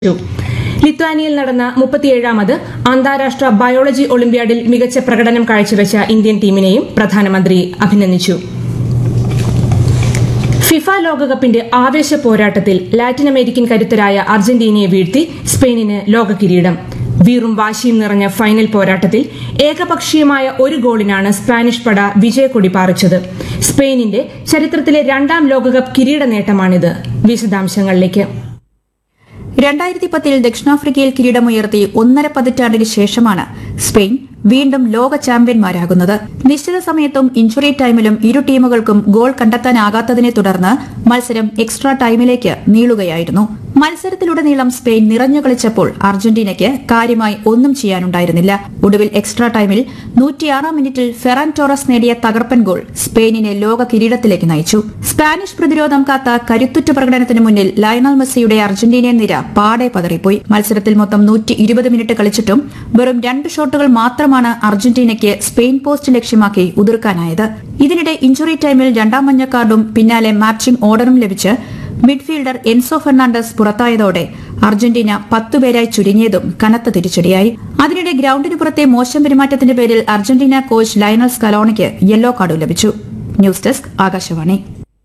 ലിത്വാനിയയിൽ നടന്ന മുപ്പത്തിയേഴാമത് അന്താരാഷ്ട്ര ബയോളജി ഒളിമ്പ്യാഡിൽ മികച്ച പ്രകടനം കാഴ്ചവെച്ച ഇന്ത്യൻ ടീമിനെയും പ്രധാനമന്ത്രി അഭിനന്ദിച്ചു ഫിഫ ലോകകപ്പിന്റെ ആവേശ പോരാട്ടത്തിൽ ലാറ്റിൻ അമേരിക്കൻ കരുത്തരായ അർജന്റീനയെ വീഴ്ത്തി സ്പെയിനിന് ലോക കിരീടം വീറും വാശിയും നിറഞ്ഞ ഫൈനൽ പോരാട്ടത്തിൽ ഏകപക്ഷീയമായ ഒരു ഗോളിനാണ് സ്പാനിഷ് പട വിജയക്കൊടി പാറിച്ചത് സ്പെയിനിന്റെ ചരിത്രത്തിലെ രണ്ടാം ലോകകപ്പ് കിരീട നേട്ടമാണിത് വിശദാംശങ്ങളിലേക്ക് രണ്ടായിരത്തി പത്തിൽ ദക്ഷിണാഫ്രിക്കയിൽ കിരീടമുയർത്തി ഒന്നര പതിറ്റാണ്ടിന് ശേഷമാണ് സ്പെയിൻ വീണ്ടും ലോക ചാമ്പ്യന്മാരാകുന്നത് നിശ്ചിത സമയത്തും ഇഞ്ചുറി ടൈമിലും ഇരു ടീമുകൾക്കും ഗോൾ കണ്ടെത്താനാകാത്തതിനെ തുടർന്ന് മത്സരം എക്സ്ട്രാ ടൈമിലേക്ക് നീളുകയായിരുന്നു മത്സരത്തിലുടനീളം സ്പെയിൻ നിറഞ്ഞു കളിച്ചപ്പോൾ അർജന്റീനയ്ക്ക് കാര്യമായി ഒന്നും ചെയ്യാനുണ്ടായിരുന്നില്ല ഒടുവിൽ എക്സ്ട്രാ ടൈമിൽ നൂറ്റിയാറാം മിനിറ്റിൽ ഫെറാൻ ടോറസ് നേടിയ തകർപ്പൻ ഗോൾ സ്പെയിനിനെ ലോക കിരീടത്തിലേക്ക് നയിച്ചു സ്പാനിഷ് പ്രതിരോധം കാത്ത കരുത്തുറ്റ പ്രകടനത്തിന് മുന്നിൽ ലയണൽ മെസ്സിയുടെ അർജന്റീനിയൻ നിര പാടെ പതറിപ്പോയി മത്സരത്തിൽ മൊത്തം നൂറ്റി ഇരുപത് മിനിറ്റ് കളിച്ചിട്ടും വെറും രണ്ട് ഷോട്ടുകൾ മാത്രമാണ് അർജന്റീനയ്ക്ക് സ്പെയിൻ പോസ്റ്റ് ലക്ഷ്യമാക്കി ഉതിർക്കാനായത് ഇതിനിടെ ഇഞ്ചുറി ടൈമിൽ രണ്ടാം മഞ്ഞ കാർഡും പിന്നാലെ മാച്ചിംഗ് ഓർഡറും ലഭിച്ച് മിഡ്ഫീൽഡർ എൻസോ ഫെർണാണ്ടസ് പുറത്തായതോടെ അർജന്റീന പത്തുപേരായി ചുരുങ്ങിയതും കനത്ത തിരിച്ചടിയായി അതിനിടെ ഗ്രൌണ്ടിന് പുറത്തെ മോശം പെരുമാറ്റത്തിന്റെ പേരിൽ അർജന്റീന കോച്ച് ലയണൽ സ്കലോണിക്ക് യെല്ലോ കാർഡും ലഭിച്ചു ന്യൂസ് ഡെസ്ക് ആകാശവാണി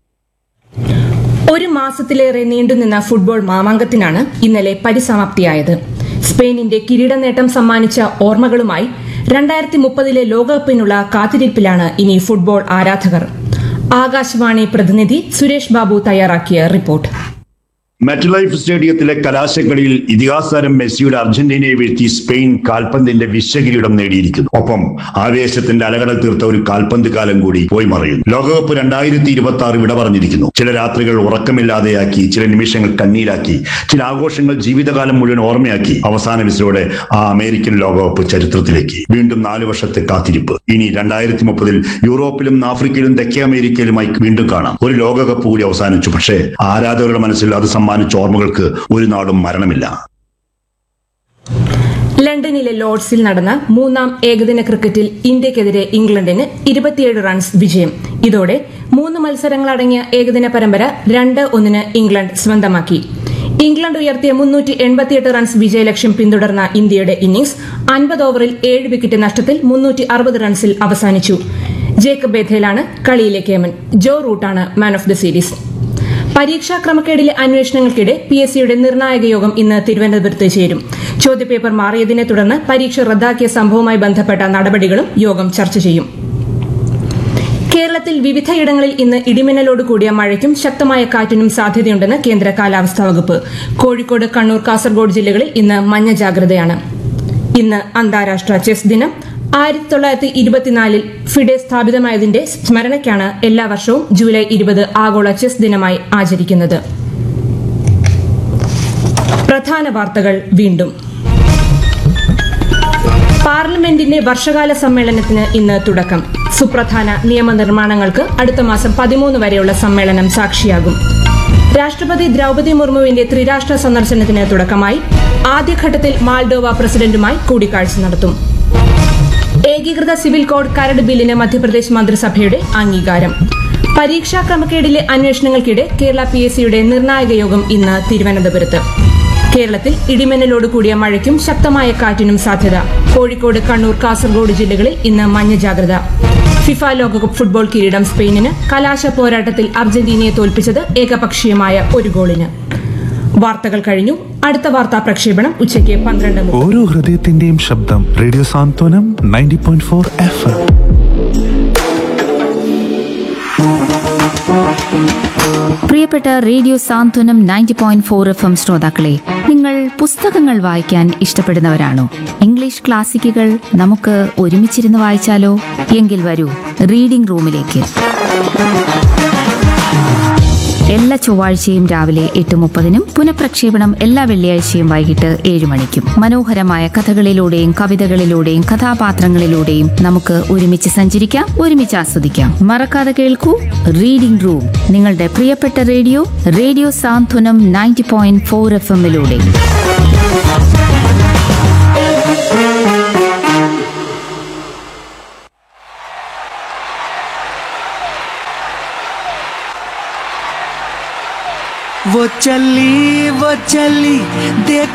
ഒരു മാസത്തിലേറെ നീണ്ടുനിന്ന ഫുട്ബോൾ മാമാങ്കത്തിനാണ് ഇന്നലെ പരിസമാപ്തിയായത് സ്പെയിനിന്റെ കിരീട നേട്ടം സമ്മാനിച്ച ഓർമ്മകളുമായി രണ്ടായിരത്തി മുപ്പതിലെ ലോകകപ്പിനുള്ള കാത്തിരിപ്പിലാണ് ഇനി ഫുട്ബോൾ ആരാധകർ ആകാശവാണി പ്രതിനിധി സുരേഷ് ബാബു തയ്യാറാക്കിയ റിപ്പോർട്ട് മെറ്റലൈഫ് സ്റ്റേഡിയത്തിലെ കലാശക്കളിയിൽ ഇതിഹാസതാരം മെസ്സിയുടെ അർജന്റീനയെ വീഴ്ത്തി സ്പെയിൻ കാൽപന്തിന്റെ വിശ്വകിരീടം നേടിയിരിക്കുന്നു ഒപ്പം ആവേശത്തിന്റെ അലകടൽ തീർത്ത ഒരു കാൽപന്ത് കാലം കൂടി പോയി മറയുന്നു ലോകകപ്പ് രണ്ടായിരത്തി ഇരുപത്തി ആറ് വിട പറഞ്ഞിരിക്കുന്നു ചില രാത്രികൾ ഉറക്കമില്ലാതെയാക്കി ചില നിമിഷങ്ങൾ കണ്ണീരാക്കി ചില ആഘോഷങ്ങൾ ജീവിതകാലം മുഴുവൻ ഓർമ്മയാക്കി അവസാന വിസിലോടെ ആ അമേരിക്കൻ ലോകകപ്പ് ചരിത്രത്തിലേക്ക് വീണ്ടും നാല് വർഷത്തെ കാത്തിരിപ്പ് ഇനി രണ്ടായിരത്തി മുപ്പതിൽ യൂറോപ്പിലും ആഫ്രിക്കയിലും തെക്കേ അമേരിക്കയിലുമായി വീണ്ടും കാണാം ഒരു ലോകകപ്പ് കൂടി അവസാനിച്ചു പക്ഷേ ആരാധകരുടെ മനസ്സിൽ അത് സമ്മാനിച്ച ഓർമ്മകൾക്ക് ഒരു നാടും മരണമില്ല ലണ്ടനിലെ ലോർഡ്സിൽ നടന്ന മൂന്നാം ഏകദിന ക്രിക്കറ്റിൽ ഇന്ത്യക്കെതിരെ ഇംഗ്ലണ്ടിന് ഇരുപത്തിയേഴ് റൺസ് വിജയം ഇതോടെ മൂന്ന് മത്സരങ്ങളടങ്ങിയ ഏകദിന പരമ്പര രണ്ട് ഒന്നിന് ഇംഗ്ലണ്ട് സ്വന്തമാക്കി ഇംഗ്ലണ്ട് ഉയർത്തിയ മുന്നൂറ്റി എൺപത്തിയെട്ട് റൺസ് വിജയലക്ഷ്യം പിന്തുടർന്ന ഇന്ത്യയുടെ ഇന്നിംഗ്സ് അൻപത് ഓവറിൽ ഏഴ് വിക്കറ്റ് നഷ്ടത്തിൽ മുന്നൂറ്റി അറുപത് റൺസിൽ അവസാനിച്ചു ജേക്കബ് ബേഥേലാണ് കളിയിലെ കേമൻ ജോ റൂട്ടാണ് മാൻ ഓഫ് ദി സീരീസ് പരീക്ഷാ ക്രമക്കേടിലെ അന്വേഷണങ്ങൾക്കിടെ പി എസ് സിയുടെ നിർണായക യോഗം ഇന്ന് തിരുവനന്തപുരത്ത് ചേരും ചോദ്യപേപ്പർ മാറിയതിനെ തുടർന്ന് പരീക്ഷ റദ്ദാക്കിയ സംഭവവുമായി ബന്ധപ്പെട്ട നടപടികളും യോഗം ചർച്ച ചെയ്യും കേരളത്തിൽ വിവിധയിടങ്ങളിൽ ഇന്ന് ഇടിമിന്നലോട് കൂടിയ മഴയ്ക്കും ശക്തമായ കാറ്റിനും സാധ്യതയുണ്ടെന്ന് കേന്ദ്ര കാലാവസ്ഥാ വകുപ്പ് കോഴിക്കോട് കണ്ണൂർ കാസർഗോഡ് ജില്ലകളിൽ ഇന്ന് മഞ്ഞ ജാഗ്രതയാണ് ഇന്ന് അന്താരാഷ്ട്ര ചെസ് ദിനം ആയിരത്തി തൊള്ളായിരത്തി ഇരുപത്തിനാലിൽ ഫിഡെ സ്ഥാപിതമായതിന്റെ സ്മരണയ്ക്കാണ് എല്ലാ വർഷവും ജൂലൈ ഇരുപത് ആഗോള ചെസ് ദിനമായി ആചരിക്കുന്നത് പ്രധാന വാർത്തകൾ വീണ്ടും പാർലമെന്റിന്റെ വർഷകാല സമ്മേളനത്തിന് ഇന്ന് തുടക്കം സുപ്രധാന നിയമനിർമ്മാണങ്ങൾക്ക് അടുത്ത മാസം പതിമൂന്ന് വരെയുള്ള സമ്മേളനം സാക്ഷിയാകും രാഷ്ട്രപതി ദ്രൗപദി മുർമുവിന്റെ ത്രിരാഷ്ട്ര സന്ദർശനത്തിന് തുടക്കമായി ആദ്യഘട്ടത്തിൽ മാൾഡോവ പ്രസിഡന്റുമായി കൂടിക്കാഴ്ച നടത്തും ഏകീകൃത സിവിൽ കോഡ് കരട് ബില്ലിന് മധ്യപ്രദേശ് മന്ത്രിസഭയുടെ അംഗീകാരം പരീക്ഷാ ക്രമക്കേടിലെ അന്വേഷണങ്ങൾക്കിടെ കേരള പി എസ് സിയുടെ നിർണായക യോഗം ഇന്ന് തിരുവനന്തപുരത്ത് കേരളത്തിൽ ഇടിമിന്നലോട് കൂടിയ മഴയ്ക്കും ശക്തമായ കാറ്റിനും സാധ്യത കോഴിക്കോട് കണ്ണൂർ കാസർഗോഡ് ജില്ലകളിൽ ഇന്ന് മഞ്ഞ ജാഗ്രത ഫിഫ ലോകകപ്പ് ഫുട്ബോൾ കിരീടം സ്പെയിനിന് കലാശ പോരാട്ടത്തിൽ അർജന്റീനയെ തോൽപ്പിച്ചത് ഏകപക്ഷീയമായ ഒരു ഗോളിന് വാർത്തകൾ കഴിഞ്ഞു അടുത്ത വാർത്താ പ്രക്ഷേപണം ഉച്ചയ്ക്ക് പന്ത്രണ്ട് മുപ്പത് ഓരോ ഹൃദയത്തിന്റെയും ശബ്ദം radio Santhwanam ninety point four F M പ്രിയപ്പെട്ട radio Santhwanam ninety point four F M ശ്രോതാക്കളെ നിങ്ങൾ പുസ്തകങ്ങൾ വായിക്കാൻ ഇഷ്ടപ്പെടുന്നവരാണോ ഇംഗ്ലീഷ് ക്ലാസിക്കുകൾ നമുക്ക് ഒരുമിച്ചിരുന്ന് വായിച്ചാലോ എങ്കിൽ വരൂ റീഡിംഗ് റൂമിലേക്ക് എല്ലാ ചൊവ്വാഴ്ചയും രാവിലെ എട്ട് മുപ്പതിനും പുനഃപ്രക്ഷേപണം എല്ലാ വെള്ളിയാഴ്ചയും വൈകിട്ട് ഏഴ് മണിക്കും മനോഹരമായ കഥകളിലൂടെയും കവിതകളിലൂടെയും കഥാപാത്രങ്ങളിലൂടെയും നമുക്ക് ഒരുമിച്ച് സഞ്ചരിക്കാം ഒരുമിച്ച് ആസ്വദിക്കാം മറക്കാതെ കേൾക്കൂ റീഡിംഗ് റൂം നിങ്ങളുടെ പ്രിയപ്പെട്ട radio radio Santhwanam ninety point four F എമ്മിലൂടെ वो चली वो चली देख